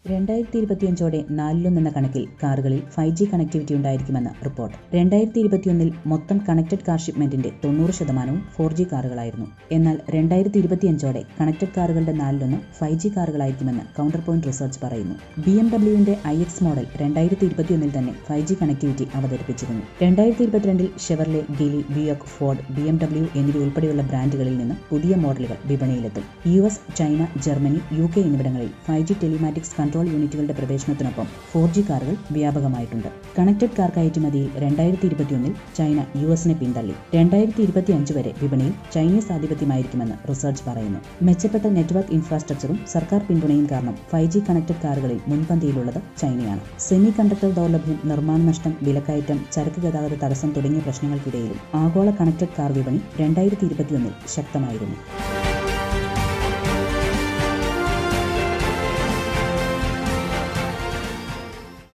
രണ്ടായിരത്തി ഇരുപത്തിയഞ്ചോടെ നാലിലൊന്നെന്ന കണക്കിൽ കാറുകളിൽ ഫൈവ് ജി കണക്ടിവിറ്റി ഉണ്ടായിരിക്കുമെന്ന് റിപ്പോർട്ട് രണ്ടായിരത്തി ഇരുപത്തിയൊന്നിൽ മൊത്തം കണക്റ്റഡ് കാർ ഷിപ്മെന്റിന്റെ തൊണ്ണൂറ് ശതമാനവും ഫോർ ജി കാറുകളായിരുന്നു എന്നാൽ രണ്ടായിരത്തി ഇരുപത്തിയഞ്ചോടെ കണക്റ്റഡ് കാറുകളുടെ നാലിലൊന്ന് ഫൈവ് ജി കാറുകളായിരിക്കുമെന്ന് കൗണ്ടർ പോയിന്റ് റിസർച്ച് പറയുന്നു ബി എം ഡബ്ല്യുവിന്റെ ഐ എക്സ് മോഡൽ രണ്ടായിരത്തി ഇരുപത്തിയൊന്നിൽ തന്നെ ഫൈവ് ജി കണക്ടിവിറ്റി അവതരിപ്പിച്ചിരുന്നു രണ്ടായിരത്തി ഇരുപത്തിരണ്ടിൽ Chevrolet Geely Buick Ford B M W എന്നിവ ഉൾപ്പെടെയുള്ള ബ്രാൻഡുകളിൽ നിന്ന് പുതിയ മോഡലുകൾ വിപണിയിലെത്തും U S China Germany U K എന്നിവിടങ്ങളിൽ ഫൈവ് ജി ടെലിമാറ്റിക്സ് കൺട്രോൾ യൂണിറ്റുകളുടെ പ്രവേശനത്തിനൊപ്പം ഫോർ ജി കാറുകൾ വ്യാപകമായിട്ടുണ്ട് കണക്റ്റഡ് കാർ കയറ്റുമതിയിൽ രണ്ടായിരത്തി ഇരുപത്തിയൊന്നിൽ ചൈന യു എസിനെ പിന്തള്ളി രണ്ടായിരത്തി ഇരുപത്തി അഞ്ച് വരെ വിപണിയിൽ ചൈനീസ് ആധിപത്യമായിരിക്കുമെന്ന് റിസർച്ച് പറയുന്നു മെച്ചപ്പെട്ട നെറ്റ്വർക്ക് ഇൻഫ്രാസ്ട്രക്ചറും സർക്കാർ പിന്തുണയും കാരണം ഫൈവ് ജി കണക്റ്റഡ് കാറുകളിൽ മുൻപന്തിയിലുള്ളത് ചൈനയാണ് സെമി കണ്ടക്ടർ ദൗർലഭ്യം നിർമ്മാണ നഷ്ടം വിലക്കയറ്റം ചരക്ക് ഗതാഗത തടസ്സം തുടങ്ങിയ പ്രശ്നങ്ങൾക്കിടയിലും ആഗോള കണക്റ്റഡ് കാർ വിപണി രണ്ടായിരത്തി ഇരുപത്തിയൊന്നിൽ ശക്തമായിരുന്നു